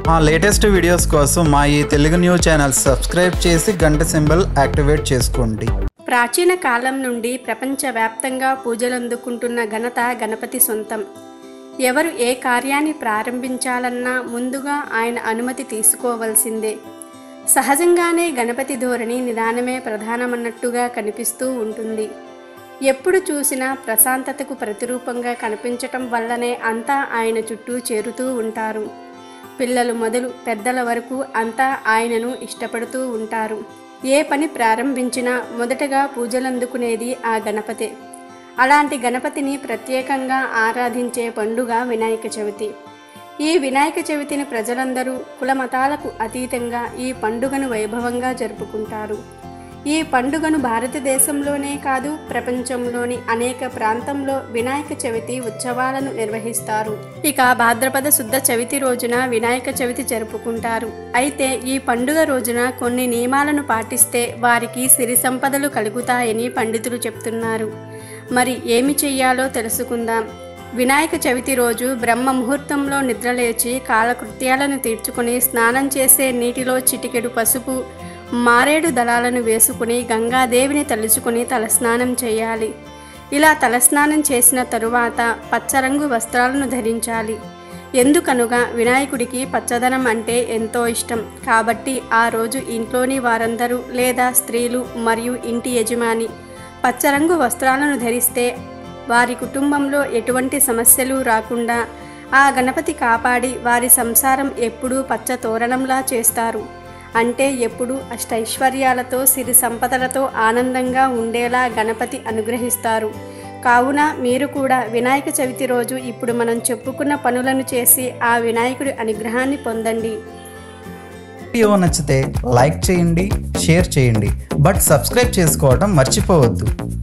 మా latest videos కోసం మా ఈ తెలుగు న్యూస్ ఛానల్ సబ్స్క్రైబ్ చేసి గంట సింబల్ యాక్టివేట్ చేసుకోండి ప్రాచీన కాలం నుండి ప్రపంచవ్యాప్తంగా పూజలందుకుంటున్న ఘనత గణపతి సొంతం ఎవరు ఏ కార్యాన్ని ప్రారంభించాలన్నా ముందుగా ఆయన అనుమతి తీసుకోవలసిందే సహజంగానే గణపతి ధోరణి నిదానమే ప్రధానమన్నట్టుగా కనిపిస్తూ ఉంటుంది ఎప్పుడు చూసినా ప్రశాంతతకు ప్రతిరూపంగా కనిపించటం వల్లనే అంతా ఆయన చుట్టూ చేరుతూ ఉంటారు పిల్లలు మొదలు పెద్దల వరకు అంతా ఆయనను ఇష్టపడుతూ ఉంటారు ఏ పని ప్రారంభించినా మొదటగా పూజలందుకునేది ఆ గణపతే అలాంటి గణపతిని ప్రత్యేకంగా ఆరాధించే పండుగ వినాయక చవితి ఈ వినాయక చవితిని ప్రజలందరూ కులమతాలకు అతీతంగా ఈ పండుగను వైభవంగా జరుపుకుంటారు ఈ పండుగను భారతదేశంలోనే కాదు ప్రపంచంలోని అనేక ప్రాంతంలో వినాయక చవితి ఉత్సవాలను నిర్వహిస్తారు ఇక భాద్రపద శుద్ధ చవితి రోజున వినాయక చవితి జరుపుకుంటారు అయితే ఈ పండుగ రోజున కొన్ని నియమాలను పాటిస్తే వారికి సిరి సంపదలు కలుగుతాయని పండితులు చెప్తున్నారు మరి ఏమి చెయ్యాలో తెలుసుకుందాం వినాయక చవితి రోజు బ్రహ్మ ముహూర్తంలో నిద్రలేచి కాలకృత్యాలను తీర్చుకుని స్నానం చేసే నీటిలో చిటికెడు పసుపు మారేడు దళాలను వేసుకుని గంగాదేవిని తలుచుకుని తలస్నానం చేయాలి ఇలా తలస్నానం చేసిన తరువాత పచ్చరంగు వస్త్రాలను ధరించాలి ఎందుకనగా వినాయకుడికి పచ్చదనం అంటే ఎంతో ఇష్టం కాబట్టి ఆ రోజు ఇంట్లోని వారందరూ లేదా స్త్రీలు మరియు ఇంటి యజమాని పచ్చరంగు వస్త్రాలను ధరిస్తే వారి కుటుంబంలో ఎటువంటి సమస్యలు రాకుండా ఆ గణపతి కాపాడి వారి సంసారం ఎప్పుడూ పచ్చ తోరణంలా చేస్తారు అంటే ఎప్పుడు అష్టైశ్వర్యాలతో సిరి సంపదలతో ఆనందంగా ఉండేలా గణపతి అనుగ్రహిస్తారు కావున మీరు కూడా వినాయక చవితి రోజు ఇప్పుడు మనం చెప్పుకున్న పనులను చేసి ఆ వినాయకుడి అనుగ్రహాన్ని పొందండి వీడియో నచ్చితే లైక్ చేయండి షేర్ చేయండి బట్ సబ్స్క్రైబ్ చేసుకోవడం మర్చిపోవద్దు